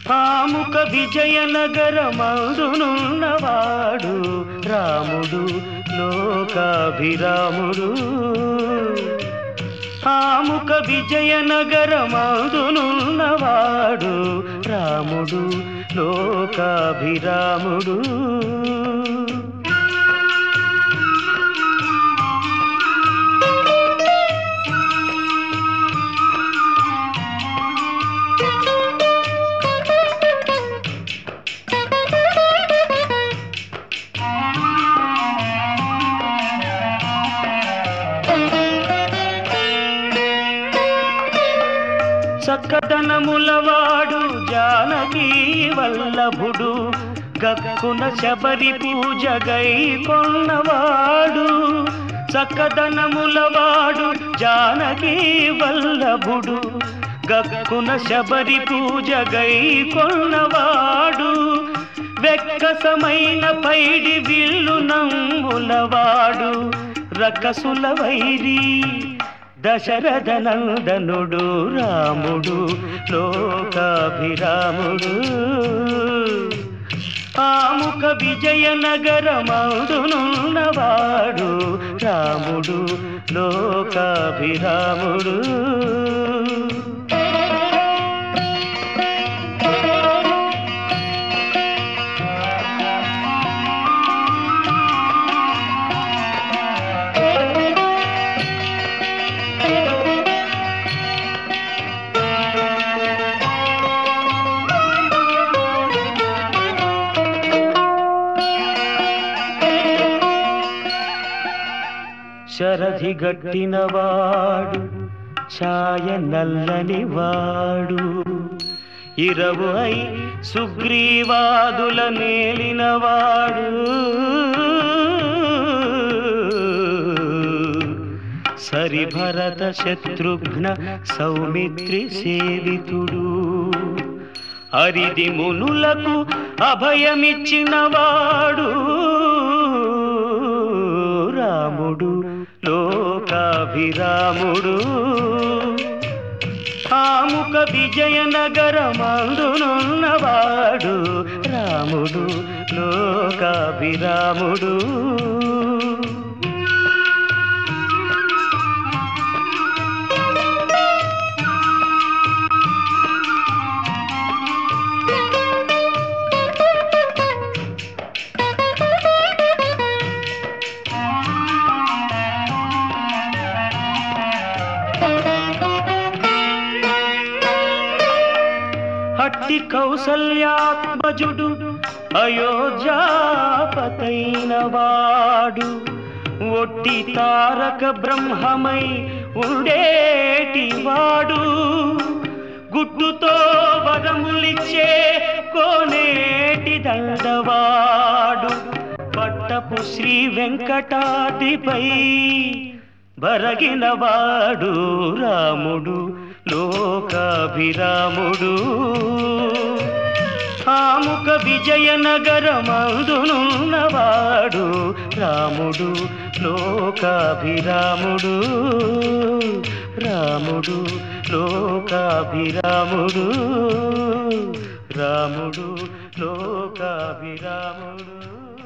ఆముక విజయనగరమందునున్నవాడు రాముడు లోకాభిరాముడు ఆముక విజయనగరమందునున్నవాడు రాముడు లోకాభిరాముడు చక్కదనములవాడు జానకీ వల్లభుడు గక్కున శబరి పూజ గై కొన్నవాడు చక్కదనములవాడు జానకీ వల్లభుడు గక్కున శబరి పూజ గై కొన్నవాడు వెక్కసమైన పైడి విల్లు నమ్ములవాడు రకసుల వైరి దశరథ నందనుడు రాముడు లోకాభిరాముడు ఆముక విజయనగరమౌదునున్నవాడు రాముడు లోకాభిరాముడు శరధి గట్టినవాడు ఛాయ నల్లని వాడు ఇరవు అయి సుగ్రీవాదుల నేలినవాడు సరి భరత శత్రుఘ్న సౌమిత్రి సేవితుడు అరిది మునులకు అభయమిచ్చినవాడు రాముడు లోకాభిరాముడు ఆముక విజయనగరమందునున్నవాడు రాముడు లోకాభిరాముడు హట్టి కౌసల్యాత్మజుడు అయోధ్యాపతైన వాడు ఒట్టి తారక బ్రహ్మమై ఉండేటి వాడు గుడ్డుతో వరములిచ్చే కోనేటి దండవాడు పట్టపు శ్రీ వెంకటాద్రిపై బరగినవాడు రాముడు లోకాభిరాముడు ఆముక విజయనగరమందునున్నవాడు రాముడు లోకాభిరాముడు రాముడు లోకాభిరాముడు రాముడు లోకాభిరాముడు